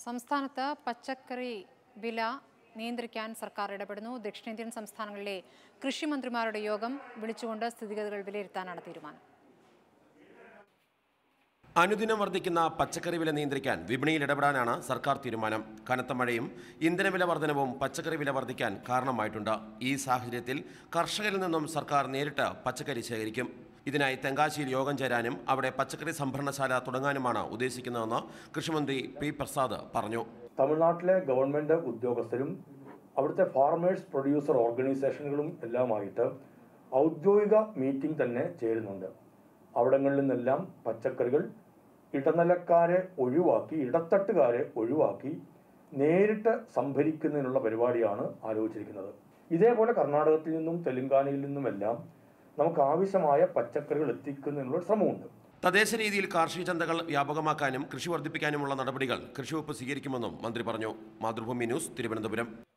സംസ്ഥാനത്ത് പച്ചക്കറി വില നിയന്ത്രിക്കാൻ സർക്കാർ ഇടപെടുന്നു ദക്ഷിണേന്ത്യൻ സംസ്ഥാനങ്ങളിലെ കൃഷിമന്ത്രിമാരുടെ യോഗം വിളിച്ചുകൊണ്ട് സ്ഥിതിഗതികൾ വിലയിരുത്താനാണ് തീരുമാനം അനുദിനം വർദ്ധിക്കുന്ന പച്ചക്കറി വില നിയന്ത്രിക്കാൻ വിപണിയിൽ ഇടപെടാനാണ് സർക്കാർ തീരുമാനം കനത്ത മഴയും ഇന്ധനവില വർധനവും പച്ചക്കറി വില വർദ്ധിക്കാൻ കാരണമായിട്ടുണ്ട് ഈ സാഹചര്യത്തിൽ കർഷകരിൽ നിന്നും സർക്കാർ നേരിട്ട് പച്ചക്കറി ശേഖരിക്കും ഇതിനായി തെങ്കാശിയിൽ യോഗം ചേരാനും അവിടെ പച്ചക്കറി സംഭരണശാല തുടങ്ങാനുമാണ് ഉദ്ദേശിക്കുന്നതെന്ന് കൃഷിമന്ത്രി പി പ്രസാദ് പറഞ്ഞു തമിഴ്നാട്ടിലെ ഗവൺമെൻറ് ഉദ്യോഗസ്ഥരും അവിടുത്തെ ഫാർമേഴ്സ് പ്രൊഡ്യൂസർ ഓർഗനൈസേഷനുകളും എല്ലാമായിട്ട് ഔദ്യോഗിക മീറ്റിംഗ് തന്നെ ചേരുന്നുണ്ട് അവിടങ്ങളിൽ നിന്നെല്ലാം പച്ചക്കറികൾ ഇടനിലക്കാരെ ഒഴിവാക്കി ഇടത്തട്ടുകാരെ ഒഴിവാക്കി നേരിട്ട് സംഭരിക്കുന്നതിനുള്ള പരിപാടിയാണ് ആലോചിച്ചിരിക്കുന്നത് ഇതേപോലെ കർണാടകത്തിൽ നിന്നും തെലങ്കാനയിൽ നിന്നുമെല്ലാം നമുക്ക് ആവശ്യമായ പച്ചക്കറികൾ എത്തിക്കുന്നതിനുള്ള ശ്രമമുണ്ട് തദ്ദേശ രീതിയിൽ കാർഷിക ചന്തകൾ വ്യാപകമാക്കാനും കൃഷി വർദ്ധിപ്പിക്കാനുമുള്ള നടപടികൾ കൃഷിവകുപ്പ് സ്വീകരിക്കുമെന്നും മന്ത്രി പറഞ്ഞു മാതൃഭൂമി ന്യൂസ് തിരുവനന്തപുരം